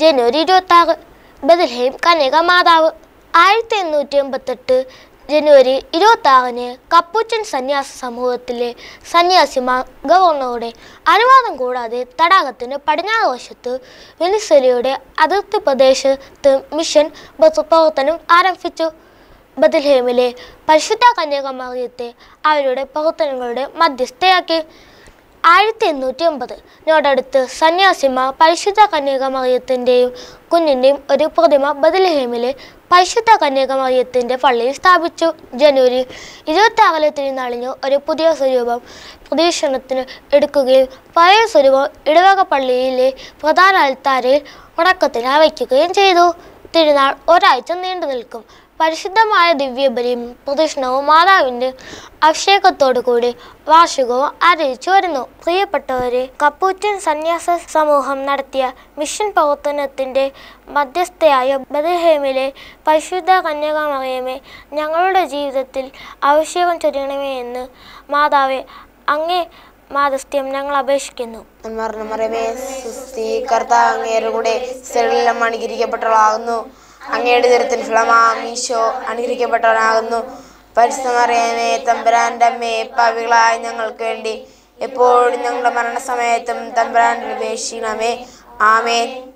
ജനുവരി ഇരുപത്തി ആറ് ബദൽഹേം കന്യക മാതാവ് ആയിരത്തി എണ്ണൂറ്റി എൺപത്തെട്ട് ജനുവരി ഇരുപത്തി ആറിന് കപ്പൂച്ചൻ സന്യാസ സമൂഹത്തിലെ സന്യാസിമാർ ഗവർണറുടെ അനുവാദം കൂടാതെ തടാകത്തിന് പടിഞ്ഞാറ് വശത്ത് വെനിസ്വലയുടെ അതിർത്തി പ്രദേശത്ത് മിഷൻ ബസ് പ്രവർത്തനം ആരംഭിച്ചു ബദൽഹേമിലെ പരിശുദ്ധ കന്യാകുമാരിയത്തെ അവരുടെ പ്രവർത്തനങ്ങളുടെ മധ്യസ്ഥയാക്കി ആയിരത്തി എണ്ണൂറ്റി എൺപത് നോടടുത്ത് സന്യാസിമാർ പരിശുദ്ധ കന്യാകുമാരിയത്തിൻ്റെയും കുഞ്ഞിൻ്റെയും ഒരു പ്രതിമ ബദൽഹേമിലെ പരിശുദ്ധ കന്യാകുമാരിയത്തിൻ്റെ പള്ളിയിൽ സ്ഥാപിച്ചു ജനുവരി ഇരുപത്തി ആറിലെ തിരുനാളിന് ഒരു പുതിയ സ്വരൂപം പ്രദക്ഷിണത്തിന് എടുക്കുകയും പഴയ സ്വരൂപം ഇടവക പള്ളിയിലെ പ്രധാന അൽത്താരയിൽ ഉണക്കത്തിനായി വയ്ക്കുകയും ചെയ്തു തിരുനാൾ ഒരാഴ്ച നീണ്ടു നിൽക്കും പരിശുദ്ധമായ ദിവ്യബലിയും പ്രദക്ഷിണവും മാതാവിൻ്റെ അഭിഷേകത്തോടു കൂടി വാർഷികവും ആചരിച്ചു വരുന്നു പ്രിയപ്പെട്ടവരെ കപ്പൂച്ചൻ സന്യാസ സമൂഹം നടത്തിയ മിഷൻ പ്രവർത്തനത്തിൻ്റെ മധ്യസ്ഥയായ ബദഹേമിലെ പരിശുദ്ധ കന്യാകുമാരിയമേ ഞങ്ങളുടെ ജീവിതത്തിൽ അഭിഷേകം ചൊരിയണമേ എന്ന് മാതാവെ അങ്ങേ മാതസ്ഥ്യം ഞങ്ങൾ അപേക്ഷിക്കുന്നു മരണമറമേ സുസ്തി കർത്താവ് അങ്ങേരുടെ കൂടെ സ്ത്രീകളെല്ലാം അനുഗ്രഹിക്കപ്പെട്ടവളാകുന്നു അങ്ങയുടെ ദുരത്തിൽ ഫലമാം ഈശോ അനുഗ്രഹിക്കപ്പെട്ടവനാകുന്നു പരിശുദ്ധമറിയമേ തമ്പുരാൻ്റെ അമ്മേ പാവികളായ ഞങ്ങൾക്ക് വേണ്ടി എപ്പോഴും ഞങ്ങളുടെ മരണസമയത്തും തമ്പുരാൻ്റെ അപേക്ഷിക്കണമേ ആമേൻ